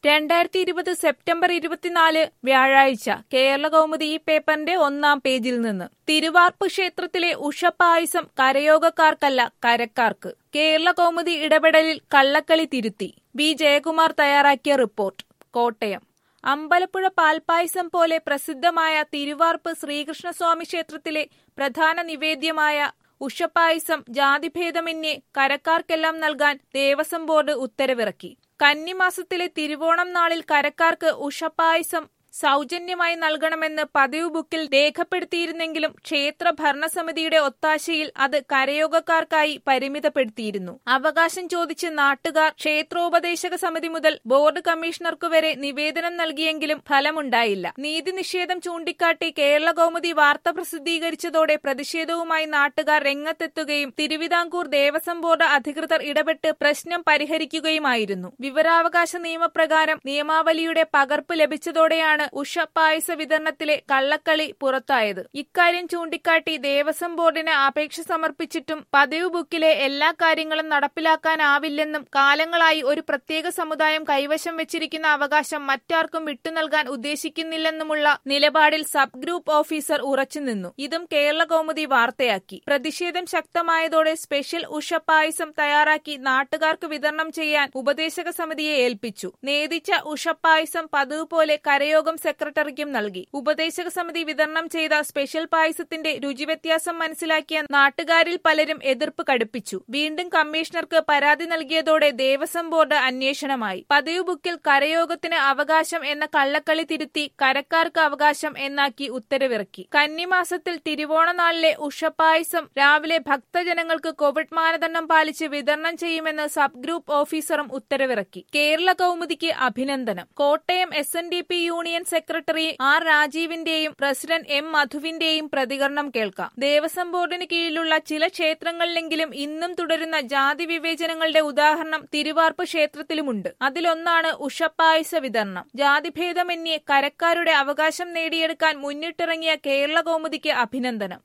രണ്ടായിരത്തി ഇരുപത് സെപ്റ്റംബർ ഇരുപത്തിനാല് വ്യാഴാഴ്ച കേരള കൗമുദി ഈ പേപ്പറിന്റെ ഒന്നാം പേജിൽ നിന്ന് തിരുവാർപ്പ് ക്ഷേത്രത്തിലെ ഉഷപ്പായസം കരയോഗക്കാർക്കല്ല കരക്കാർക്ക് കേരള കൗമുദി ഇടപെടലിൽ കള്ളക്കളി തിരുത്തി ബി ജയകുമാർ തയ്യാറാക്കിയ റിപ്പോർട്ട് കോട്ടയം അമ്പലപ്പുഴ പാൽപ്പായസം പോലെ പ്രസിദ്ധമായ തിരുവാർപ്പ് ശ്രീകൃഷ്ണസ്വാമി ക്ഷേത്രത്തിലെ പ്രധാന നിവേദ്യമായ ഉഷപ്പായസം ജാതിഭേദമന്യേ കരക്കാർക്കെല്ലാം നൽകാൻ ദേവസ്വം ബോർഡ് ഉത്തരവിറക്കി കന്നിമാസത്തിലെ തിരുവോണം നാളിൽ കരക്കാർക്ക് ഉഷപ്പായസം സൗജന്യമായി നൽകണമെന്ന് പതിവ് ബുക്കിൽ രേഖപ്പെടുത്തിയിരുന്നെങ്കിലും ക്ഷേത്ര ഭരണസമിതിയുടെ ഒത്താശയിൽ അത് കരയോഗക്കാർക്കായി പരിമിതപ്പെടുത്തിയിരുന്നു അവകാശം ചോദിച്ച് നാട്ടുകാർ ക്ഷേത്രോപദേശക സമിതി മുതൽ ബോർഡ് കമ്മീഷണർക്കു വരെ നിവേദനം നൽകിയെങ്കിലും ഫലമുണ്ടായില്ല നീതി നിഷേധം ചൂണ്ടിക്കാട്ടി കേരള കൗമുദി വാർത്ത പ്രസിദ്ധീകരിച്ചതോടെ പ്രതിഷേധവുമായി നാട്ടുകാർ രംഗത്തെത്തുകയും തിരുവിതാംകൂർ ദേവസ്വം ബോർഡ് അധികൃതർ ഇടപെട്ട് പ്രശ്നം പരിഹരിക്കുകയുമായിരുന്നു വിവരാവകാശ നിയമപ്രകാരം നിയമാവലിയുടെ പകർപ്പ് ലഭിച്ചതോടെയാണ് ഉഷ പായസ വിതരണത്തിലെ കള്ളക്കളി പുറത്തായത് ഇക്കാര്യം ചൂണ്ടിക്കാട്ടി ദേവസ്വം ബോർഡിന് അപേക്ഷ സമർപ്പിച്ചിട്ടും പതിവ് ബുക്കിലെ എല്ലാ കാര്യങ്ങളും നടപ്പിലാക്കാനാവില്ലെന്നും കാലങ്ങളായി ഒരു പ്രത്യേക സമുദായം കൈവശം വെച്ചിരിക്കുന്ന അവകാശം മറ്റാർക്കും വിട്ടുനൽകാൻ ഉദ്ദേശിക്കുന്നില്ലെന്നുമുള്ള നിലപാടിൽ സബ് ഗ്രൂപ്പ് ഓഫീസർ ഉറച്ചുനിന്നു ഇതും കേരള കൗമുദി വാർത്തയാക്കി പ്രതിഷേധം ശക്തമായതോടെ സ്പെഷ്യൽ ഉഷ പായസം തയ്യാറാക്കി നാട്ടുകാർക്ക് വിതരണം ചെയ്യാൻ ഉപദേശക സമിതിയെ ഏൽപ്പിച്ചു നേദിച്ച ഉഷപ്പായസം പതിവ് പോലെ കരയോഗം സെക്രട്ടറിക്കും നൽകി ഉപദേശക സമിതി വിതരണം ചെയ്ത സ്പെഷ്യൽ പായസത്തിന്റെ രുചിവ്യത്യാസം മനസ്സിലാക്കിയ നാട്ടുകാരിൽ പലരും എതിർപ്പ് കടുപ്പിച്ചു വീണ്ടും കമ്മീഷണർക്ക് പരാതി നൽകിയതോടെ ദേവസ്വം ബോർഡ് അന്വേഷണമായി പതിവ് ബുക്കിൽ കരയോഗത്തിന് അവകാശം എന്ന കള്ളക്കളി തിരുത്തി കരക്കാർക്ക് അവകാശം എന്നാക്കി ഉത്തരവിറക്കി കന്നിമാസത്തിൽ തിരുവോണനാളിലെ ഉഷപ്പായസം രാവിലെ ഭക്തജനങ്ങൾക്ക് കോവിഡ് മാനദണ്ഡം പാലിച്ച് വിതരണം ചെയ്യുമെന്ന് സബ് ഗ്രൂപ്പ് ഓഫീസറും ഉത്തരവിറക്കി കേരള കൗമുദിക്ക് അഭിനന്ദനം Kottayam S N D P union secretary R രാജീവിന്റെയും പ്രസിഡന്റ് എം മധുവിന്റെയും പ്രതികരണം കേൾക്കാം ദേവസ്വം ബോർഡിന് കീഴിലുള്ള ചില ക്ഷേത്രങ്ങളിലെങ്കിലും ഇന്നും തുടരുന്ന ജാതി വിവേചനങ്ങളുടെ ഉദാഹരണം തിരുവാർപ്പ് ക്ഷേത്രത്തിലുമുണ്ട് അതിലൊന്നാണ് ഉഷപ്പായസ വിതരണം ജാതിഭേദമന്യേ കരക്കാരുടെ അവകാശം നേടിയെടുക്കാൻ മുന്നിട്ടിറങ്ങിയ കേരള കൗമുദിക്ക് അഭിനന്ദനം